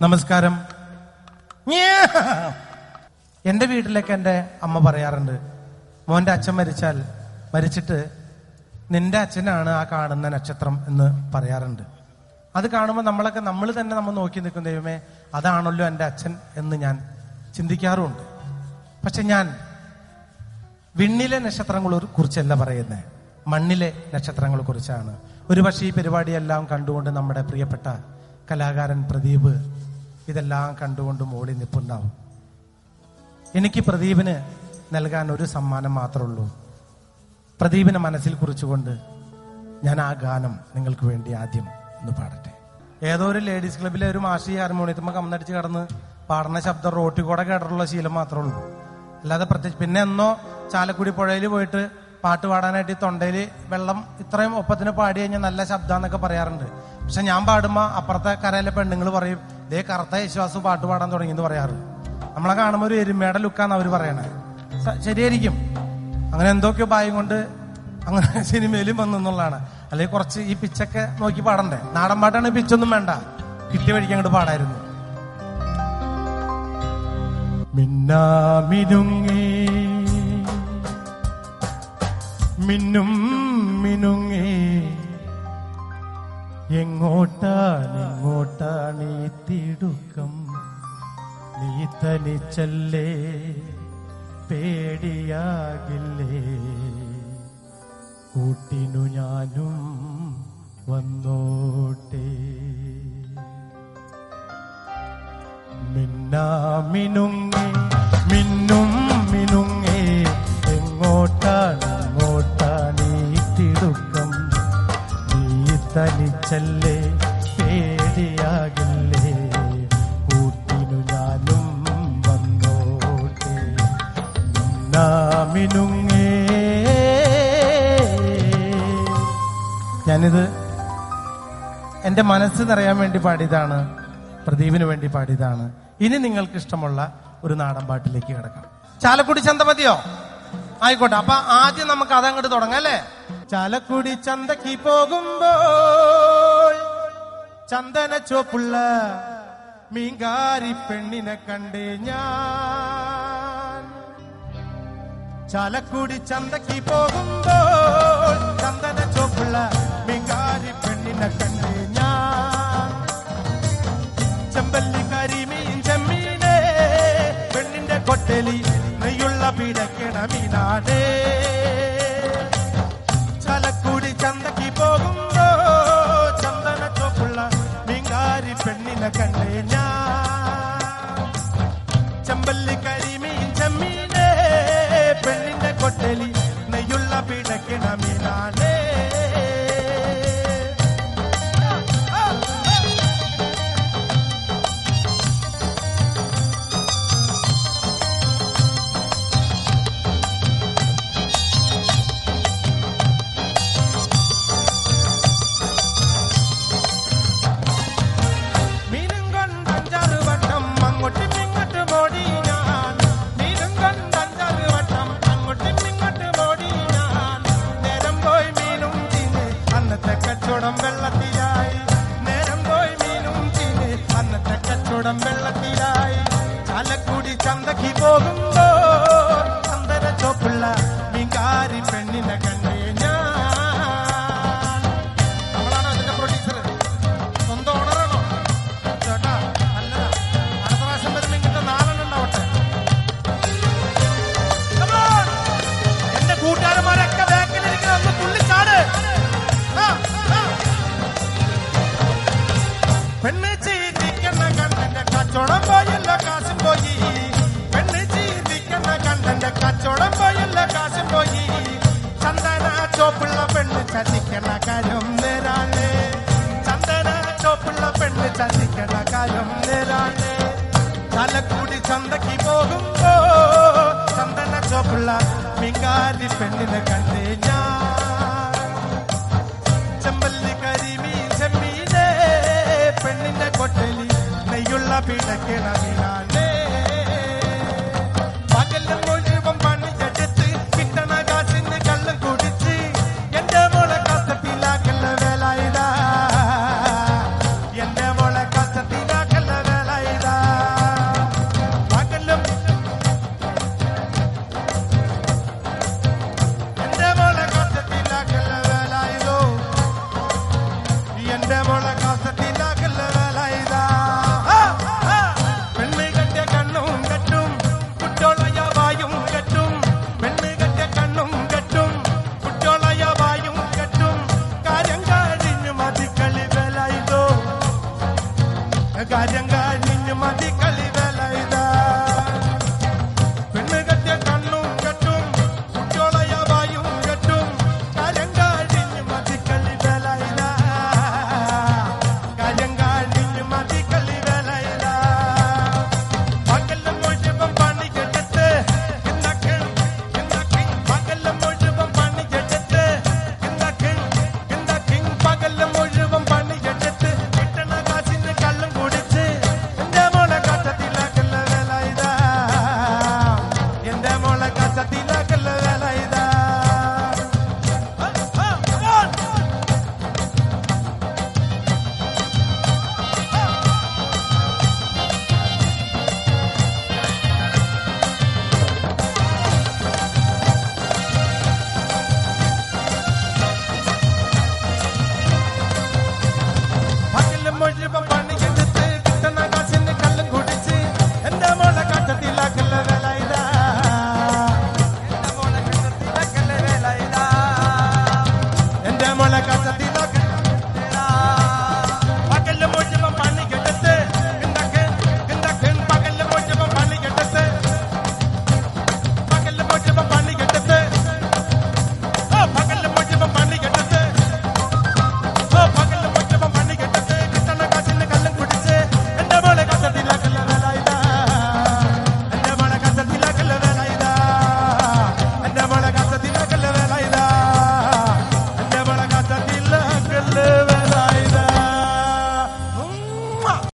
നമസ്കാരം ഞ്ഞേ. എന്റെ വീട്ടിലേക്ക് എന്റെ അമ്മ പറയാറുണ്ട് മോന്റെ അച്ഛൻ മരിച്ചാൽ മരിച്ചിട്ട് നിന്റെ അച്ഛനാണ് ആ കാണുന്ന നക്ഷത്രം എന്ന് പറയാറുണ്ട് അത് കാണുമ്പോൾ നമ്മളൊക്കെ നമ്മൾ തന്നെ നമ്മൾ നോക്കി നിൽക്കും ദൈവമേ അതാണല്ലോ എൻ്റെ അച്ഛൻ എന്ന് ഞാൻ ചിന്തിക്കാറുമുണ്ട് പക്ഷെ ഞാൻ വിണ്ണിലെ നക്ഷത്രങ്ങളെ കുറിച്ചല്ല പറയുന്നത് മണ്ണിലെ നക്ഷത്രങ്ങളെ കുറിച്ചാണ് ഒരുപക്ഷെ ഈ പരിപാടിയെല്ലാം കണ്ടുകൊണ്ട് നമ്മുടെ പ്രിയപ്പെട്ട കലാകാരൻ പ്രദീപ് ഇതെല്ലാം കണ്ടുകൊണ്ട് മോളി നിൽപ്പുണ്ടാവും എനിക്ക് പ്രദീപിന് നൽകാൻ ഒരു സമ്മാനം മാത്രമേ ഉള്ളൂ പ്രദീപിനെ മനസ്സിൽ കുറിച്ചുകൊണ്ട് ഞാൻ ആ ഗാനം നിങ്ങൾക്ക് വേണ്ടി ആദ്യം ഒന്ന് പാടട്ടെ ഏതോ ഒരു ലേഡീസ് ക്ലബിലെ ഒരു മാഷി ഹാർമോണിയത്തുമ്പോ കമ്മന്നടിച്ച് കിടന്ന് പാടുന്ന ശബ്ദം റോട്ടിൽ കൂടെ കേട്ടിട്ടുള്ള ശീലം മാത്രമേ ഉള്ളൂ അല്ലാതെ പ്രത്യേകിച്ച് പിന്നെ എന്നോ ചാലക്കുടി പുഴയിൽ പോയിട്ട് പാട്ട് പാടാനായിട്ട് ഈ തൊണ്ടയിൽ വെള്ളം ഇത്രയും ഒപ്പത്തിന് പാടി കഴിഞ്ഞാൽ നല്ല ശബ്ദാന്നൊക്കെ പറയാറുണ്ട് പക്ഷെ ഞാൻ പാടുമ്പോ അപ്പുറത്തെ കരയിലെ പെണ്ണുങ്ങൾ പറയും ദേ കറുത്ത യേശുവാസ് പാട്ട് പാടാൻ തുടങ്ങി എന്ന് പറയാറ് നമ്മളെ കാണുമ്പോൾ ഒരു എരുമയുടെ ലുക്കാന്ന് അവർ പറയണേ സ- ശരിയായിരിക്കും അങ്ങനെ എന്തൊക്കെയോ ഭായം കൊണ്ട് അങ്ങനെ സിനിമയിലും വന്നു എന്നുള്ളതാണ് അല്ലെങ്കിൽ കുറച്ച് ഈ പിച്ചൊക്കെ നോക്കി പാടണ്ടേ നാടൻ പാട്ടാണ് പിച്ചൊന്നും വേണ്ട കിട്ടിയ വഴിക്ക് അങ്ങോട്ട് പാടായിരുന്നു മിന്നാമിനുങ്ങി മിന്നും മിനുങ്ങി എങ്ങോട്ടാണ് എങ്ങോട്ടാണ് ഈ തിടുക്കം നീ തനിച്ചല്ലേ പേടിയാകില്ലേ കൂട്ടിനു ഞാനും വന്നോട്ടെ മിന്നാമിനുങ്ങി മിന്നും മിനുങ്ങി എങ്ങോട്ടാണ് എങ്ങോട്ടാണ് ഈ തിടുക്കം നീ തനിച്ചല്ലേ പേടിയാകില്ലേ കൂട്ടിനു ഞാനും വന്നോട്ടെ മിന്നാമിനുങ്ങേ ഞാനിത് എന്റെ മനസ്സ് നിറയാൻ വേണ്ടി പാടിയതാണ് പ്രദീപിന് വേണ്ടി പാടിയതാണ് ഇനി നിങ്ങൾക്ക് ഇഷ്ടമുള്ള ഒരു നാടൻ പാട്ടിലേക്ക് കിടക്കാം ചാലക്കുടി ചന്ത മതിയോ ആയിക്കോട്ടെ അപ്പൊ ആദ്യം നമുക്ക് അതങ്ങോട്ട് തുടങ്ങാം അല്ലേ ചാലക്കുടി ചന്തക്ക് പോകുമ്പോൾ ചന്ദന ചോപ്പുള്ള മീങ്കാരി പെണ്ണിനെ കണ്ടേ ഞാൻ ചാലക്കുടി ചന്തക്ക് പോകുമ്പോൾ ചന്ദന ചോപ്പുള്ള മീങ്കാരി പെണ്ണിനെ കണ്ടേ ഞാൻ ചെമ്പല്ലി കരിമീൻ ചെമ്മീനേ പെണ്ണിന്റെ കൊട്ടലി നെയ്യുള്ള പിടക്കണ മീനാടേ ചാലക്കുടി ചന്തക്ക് പോകുമ്പോ ചന്ദന ചോപ്പുള്ള മീങ്കാരി പെണ്ണിനെ കണ്ടേ ഞാൻ ചെമ്പല്ലി കരിമീൻ ചെമ്മീനേ പെണ്ണിന്റെ കൊട്ടലി നെയ്യുള്ള പിടക്കണ മീനാടേ മീനും കൊണ്ടഞ്ചാറ് വട്ടം അങ്ങോട്ടും ഇങ്ങോട്ടും ഓടി ഞാൻ മീനും കൊണ്ടഞ്ചാറ് വട്ടം അങ്ങോട്ടും ഇങ്ങോട്ടും ഓടി ഞാൻ നേരം പോയി മീനും ചീന് അന്നത്തെ കച്ചവടം വെള്ളത്തിലായി നേരം പോയി മീനും ചീന് അന്നത്തെ കച്ചവടം വെള്ളത്തിലായി ചാലക്കുടി ചന്തക്ക് പോകുമ്പോ ചന്ദന ചോപ്പുള്ള മീൻകാരി പെണ്ണിനെ കണ്ടേ ഞാൻ നമ്മളാണ് അതിന്റെ പ്രൊഡ്യൂസർ സ്വന്തം ഓണറാണോ ചേട്ടാ നല്ലതാ അടുത്ത പ്രാവശ്യം വരുമ്പോ ഇങ്ങനത്തെ നാലെണ്ണം ഉണ്ടാവട്ടെ Come on. എന്റെ കൂട്ടുകാരന്മാരൊക്കെ ബാക്കിലിരിക്കുന്ന ഒന്ന് തുള്ളിച്ചാട് ആ, ആ. പെണ്ണ് ചീതിക്കുന്ന കണ്ണന്റെ കച്ചവടം പോയല്ല കാശും പോയി പെണ്ണ് ചീതിക്കുന്ന കണ്ണന്റെ കച്ചവടം പോയല്ല കാശും പോയി ചന്ദന ചോപ്പുള്ള പെണ്ണ് ചതിക്കണ കാര്യം നേരാളേ ചന്ദന ചോപ്പുള്ള പെണ്ണ് ചതിക്കണ കാര്യം നേരാളേ ചാലക്കുടി ചന്തക്ക് പോകുമ്പോ ചന്ദന ചോപ്പുള്ള മിങ്കാരി പെണ്ണിനെ കണ്ടേ ഞാൻ ചെമ്പല്ലി കരിമീൻ ചെമ്മീനേ പെണ്ണിന്റെ കൊട്ടലി നെയ്യുള്ള പിടക്കണ മീനാണേ പകലും മുഴുവൻ പണിയെടുത്ത് കിട്ടണ കാശിന് കള്ളും കുടിച്ച് എന്റെ മോളെ കസപ്പിലാക്കല്ല വേല ഇതാ എന്റെ മോളെ കസപ്പിലാക്കല്ല വേല കാര്യം കഴിഞ്ഞു മതി